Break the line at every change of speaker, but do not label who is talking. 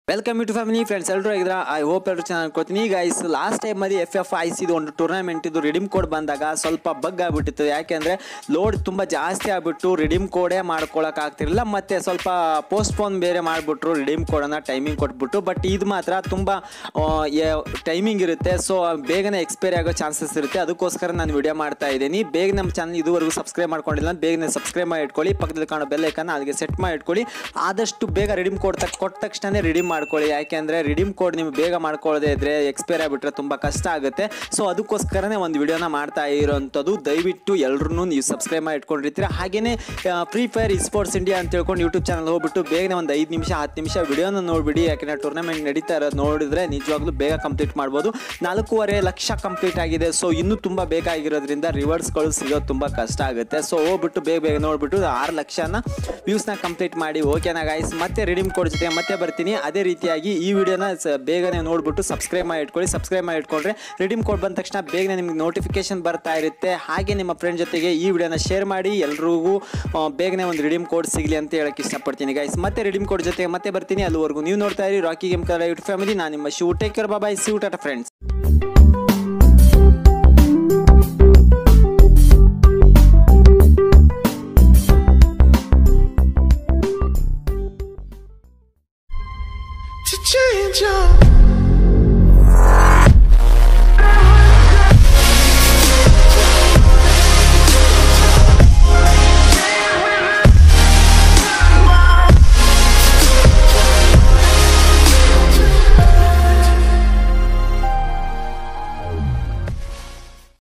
Welcome to family friends ಎಲ್ಲರೂ ಆಗಿದ್ರ I hope ಎಲ್ಲರೂ ಚೆನ್ನಾಗಿ ಅನ್ಕೋತೀನಿ ಗೈಸ್ ಲಾಸ್ಟ್ ಟೈಮಲ್ಲಿ ಎಫ್ ಎಫ್ ಐ ಸಿದು ಒಂದು ಟೂರ್ನಮೆಂಟ್ ಇದು ರಿಡೀಮ್ ಕೋಡ್ ಬಂದಾಗ ಸ್ವಲ್ಪ ಬಗ್ ಆಗಿಬಿಟ್ಟಿತ್ತು ಯಾಕೆಂದರೆ ಲೋಡ್ ತುಂಬ ಜಾಸ್ತಿ ಆಗಿಬಿಟ್ಟು ರಿಡೀಮ್ ಕೋಡೇ ಮಾಡ್ಕೊಳಕ್ ಆಗ್ತಿರಲಿಲ್ಲ ಮತ್ತು ಸ್ವಲ್ಪ ಪೋಸ್ಟ್ಪೋನ್ ಬೇರೆ ಮಾಡಿಬಿಟ್ರು ರಿಡೀಮ್ ಕೋಡನ್ನು ಟೈಮಿಂಗ್ ಕೊಟ್ಬಿಟ್ಟು ಬಟ್ ಇದು ಮಾತ್ರ ತುಂಬ ಟೈಮಿಂಗ್ ಇರುತ್ತೆ ಸೊ ಬೇಗನೆ ಎಕ್ಸ್ಪೈರಿ ಆಗೋ ಚಾನ್ಸಸ್ ಇರುತ್ತೆ ಅದಕ್ಕೋಸ್ಕರ ನಾನು ವಿಡಿಯೋ ಮಾಡ್ತಾ ಇದ್ದೀನಿ ಬೇಗ ನಮ್ಮ ಚಾನಲ್ ಇದುವರೆಗೂ ಸಬ್ಸ್ಕ್ರೈಬ್ ಮಾಡ್ಕೊಂಡಿಲ್ಲ ಬೇಗನೆ ಸಬ್ಸ್ಕ್ರೈಬ್ ಮಾಡಿ ಇಟ್ಕೊಳ್ಳಿ ಪಕ್ಕದಲ್ಲಿ ಕಾಣೋ ಬೆಲ್ ಐಕನ್ನ ಅದಕ್ಕೆ ಸೆಟ್ ಮಾಡಿ ಇಟ್ಕೊಳ್ಳಿ ಆದಷ್ಟು ಬೇಗ ರಿಡೀಮ್ ಕೋಡ್ ತಕ್ಕ ಕೊಟ್ಟ ತಕ್ಷಣ ರಿಡೀಮ್ ಮಾಡ್ಕೊಳ್ಳಿ ಯಾಕೆಂದರೆ ರಿಡೀಮ್ ಕೋಡ್ ನೀವು ಬೇಗ ಮಾಡ್ಕೊಳ್ಳದೆ ಇದ್ರೆ ಎಕ್ಸ್ಪೈರ್ ಆಗಿಬಿಟ್ರೆ ತುಂಬ ಕಷ್ಟ ಆಗುತ್ತೆ ಸೊ ಅದಕ್ಕೋಸ್ಕರನೇ ಒಂದು ವಿಡಿಯೋನ ಮಾಡ್ತಾ ಇರೋವಂಥದ್ದು ದಯವಿಟ್ಟು ಎಲ್ಲರೂ ನೀವು ಸಬ್ಸ್ಕ್ರೈಬ್ ಮಾಡಿ ಇಟ್ಕೊಂಡಿರ್ತೀರ ಹಾಗೆಯೇ ಫ್ರೀ ಫೈರ್ ಸ್ಪೋರ್ಟ್ಸ್ ಇಂಡಿಯಾ ಅಂತ ಹೇಳ್ಕೊಂಡು ಯೂಟ್ಯೂಬ್ ಚಾನಲ್ ಹೋಗ್ಬಿಟ್ಟು ಬೇಗನೆ ಒಂದು ಐದು ನಿಮಿಷ ಹತ್ತು ನಿಮಿಷ ವಿಡಿಯೋನ ನೋಡಿಬಿಡಿ ಯಾಕೆಂದರೆ ಟೂರ್ನಮೆಂಟ್ ನಡೀತಾ ಇರೋದು ನೋಡಿದ್ರೆ ನಿಜವಾಗ್ಲೂ ಬೇಗ ಕಂಪ್ಲೀಟ್ ಮಾಡ್ಬೋದು ನಾಲ್ಕೂವರೆ ಲಕ್ಷ ಕಂಪ್ಲೀಟ್ ಆಗಿದೆ ಸೊ ಇನ್ನೂ ತುಂಬ ಬೇಕಾಗಿರೋದ್ರಿಂದ ರಿವರ್ಸ್ಗಳು ಸಿಗೋದು ತುಂಬ ಕಷ್ಟ ಆಗುತ್ತೆ ಸೊ ಹೋಗ್ಬಿಟ್ಟು ಬೇಗ ಬೇಗ ನೋಡ್ಬಿಟ್ಟು ಆರು ಲಕ್ಷನ ವ್ಯೂಸ್ನ ಕಂಪ್ಲೀಟ್ ಮಾಡಿ ಓಕೆನಾ ಗಾಯ್ಸ್ ಮತ್ತೆ ರಿಡೀಮ್ ಕೋಡ್ ಜೊತೆ ಮತ್ತೆ ಬರ್ತೀನಿ ಅದೇ ರೀತಿಯಾಗಿ ಈ ವಿಡಿಯೋನ ಸ- ಬೇಗನೆ ನೋಡ್ಬಿಟ್ಟು ಸಬ್ಸ್ಕ್ರೈಬ್ ಮಾಡಿ ಇಟ್ಕೊಳ್ಳಿ ಸಬ್ಸ್ಕ್ರೈಬ್ ಮಾಡಿ ಇಟ್ಕೊಂಡ್ರೆ ರಿಡೀಮ್ ಕೋಡ್ ಬಂದ ತಕ್ಷಣ ಬೇಗನೆ ನಿಮ್ಗೆ ನೋಟಿಫಿಕೇಶನ್ ಬರ್ತಾ ಇರುತ್ತೆ ಹಾಗೆ ನಿಮ್ಮ ಫ್ರೆಂಡ್ ಜೊತೆಗೆ ಈ ವಿಡಿಯೋನ ಶೇರ್ ಮಾಡಿ ಎಲ್ರಿಗೂ ಆ, ಬೇಗನೆ ಒಂದು ರಿಡೀಮ್ ಕೋಡ್ ಸಿಗಲಿ ಅಂತ ಹೇಳಕ್ಕೆ ಇಷ್ಟಪಡ್ತೀನಿ ಗೈಸ್ ಮತ್ತೆ ರಿಡೀಮ್ ಕೋಡ್ ಜೊತೆ ಮತ್ತೆ ಬರ್ತೀನಿ ಅಲ್ಲಿವರೆಗೂ ನೀವು ನೋಡ್ತಾ ಇರಿ Rocky game Kannada YouTube family ನಾನು ನಿಮ್ಮ ಶಿವ್ ಟೇಕ್ ಕೇರ್ ಬಾಬಾಯ್ ಸಿವ್ ಟಾಟಾ ಫ್ರೆಂಡ್ಸ್
to change up.